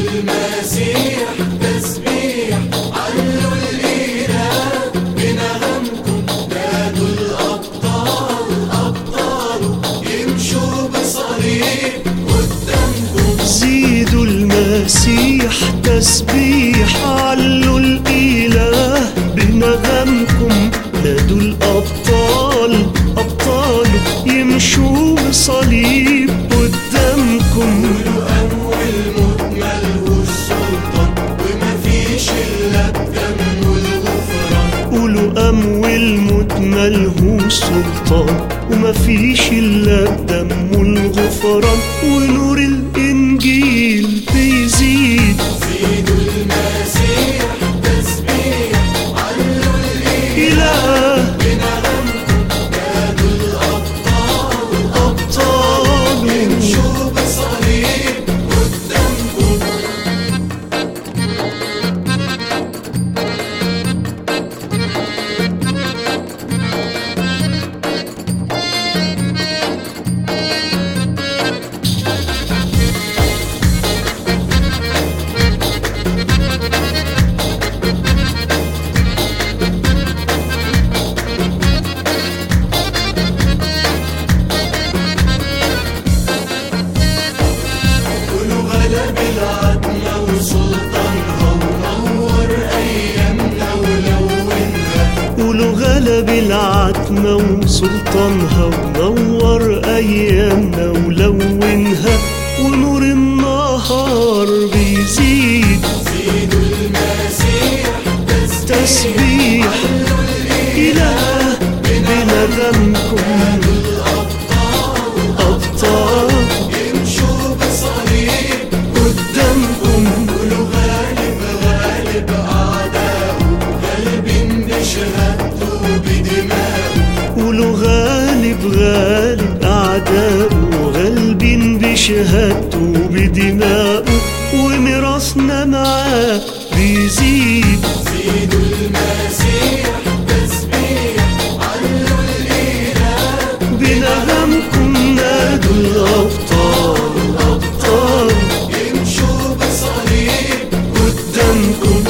المسيح تسبيح علوا الإله بنغمكم نادوا الأبطال أبطال يمشوا بصليب قدامكم زيدوا المسيح تسبيح علوا الإله بنغمكم نادوا الأبطال أبطال يمشوا بصليب قدامكم أول موت ملهوش سلطان وما فيش إلا بدم الغفران قولوا أم والموت ملهوش سلطان وما فيش إلا الدم والغفران ونور الإنجيل بيزيد زيدوا المسيح تسبيح علوا الإله إله بنغمكم نادوا الأبطال أبطال يمشوا بصليب قدامكم قولوا غلب العتمة وسلطانها ونور أيامنا ولونها قولوا غلب العتمة وسلطانها ونور أيامنا ولونها ونور النهار بيزيد زيدوا المسيح تسبيح تسبيح إله بندمكم أبطال يمشوا بصليب قدامكم قولوا غالب غالب أعداؤه غالبين بشهادته بدماؤه قولوا غالب غالب أعداؤه غالبين بشهادته بدماؤه وميراثنا معاه بيزيد زيدوا المسيح تسبيح علوا الإله بنغمكم نادوا الأبطال الأبطال يمشوا بصليب قدامكم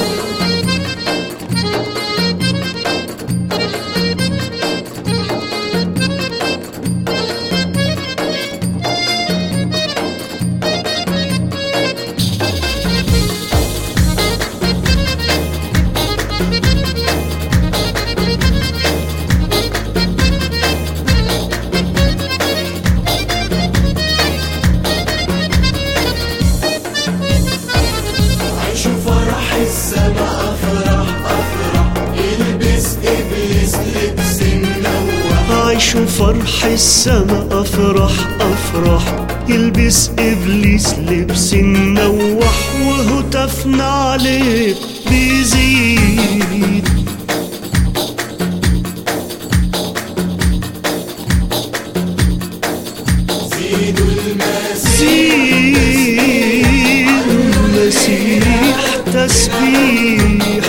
عيشوا فرح السما أفرح أفرح يلبس إبليس لبس منوح عيشوا فرح السما أفرح أفرح يلبس إبليس لبس منوح وهتفنا عليه بيزيد زيدوا المسيح زيد المسيح تسبيح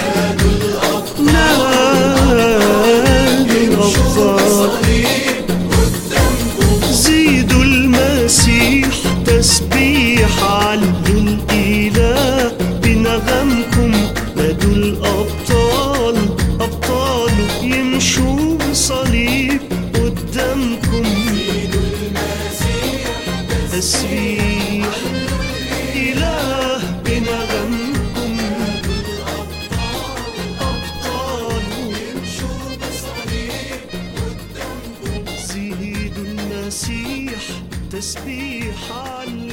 نادي الأبطال صليب قدامكم زيدوا المسيح تسبيح علوا الإله بنغمكم نادوا الأبطال أبطال يمشوا بصليب قدامكم زيدوا المسيح تسبيح إله بنغمكم أبطال يمشوا بصليب قدامكم زيدوا المسيح تسبيح علوا